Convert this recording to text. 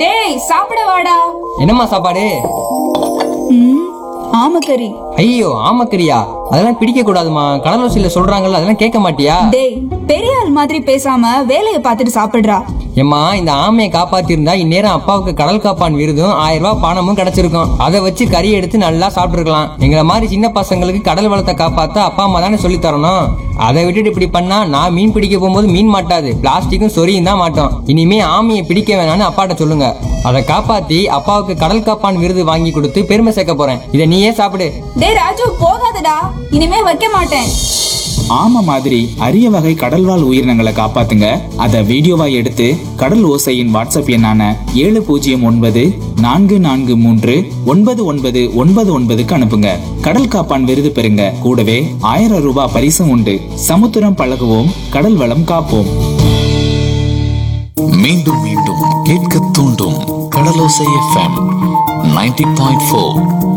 டேய் சாப்பிட வாடா என்னம்மா சாப்பாடு ம் ஆமக்கறி ஐயோ ஆமக்கரியா அதெல்லாம் பிடிக்க கூடாதுமா கடலோசியில சொல்றாங்கல்ல அதெல்லாம் கேட்க மாட்டியா டேய் பெரிய ஆள் மாதிரி பேசாம வேலைய பார்த்துட்டு சாப்பிடுறா ஏம்மா இந்த ஆமையை காப்பாத்திருந்தா இந்நேரம் அப்பாவுக்கு கடல் காப்பான் விருதும் ஆயிரம் ரூபாய் பணமும் கிடைச்சிருக்கும் அதை வச்சு கறி எடுத்து நல்லா சாப்பிட்டுருக்கலாம் எங்களை மாதிரி சின்ன பசங்களுக்கு கடல் வளத்தை காப்பாத்த அப்பா அம்மா தானே சொல்லி தரணும் அதை விட்டுட்டு இப்படி பண்ணா நான் மீன் பிடிக்க போகும்போது மீன் மாட்டாது பிளாஸ்டிக்கும் சொரியும் தான் மாட்டோம் இனிமே ஆமையை பிடிக்க வேணாம்னு அப்பாட்ட சொல்லுங்க அதை காப்பாத்தி அப்பாவுக்கு கடல் காப்பான் விருது வாங்கி கொடுத்து பெருமை சேர்க்க போறேன் இதை நீயே சாப்பிடு டேய் ராஜு போகாதடா இனிமே வைக்க மாட்டேன் ஆமை மாதிரி அரிய வகை கடல்வாழ் உயிரினங்களை காப்பாத்துங்க அதை வீடியோவா எடுத்து கடல் ஓசையின் வாட்ஸ்அப் எண்ணான ஏழு பூஜ்ஜியம் ஒன்பது நான்கு நான்கு மூன்று ஒன்பது ஒன்பது ஒன்பது ஒன்பதுக்கு அனுப்புங்க கடல் காப்பான் விருது பெறுங்க கூடவே ஆயிரம் ரூபாய் பரிசும் உண்டு சமுத்திரம் பழகுவோம் கடல் வளம் காப்போம் மீண்டும் மீண்டும் கேட்க தூண்டும் Kadalosai FM ninety point four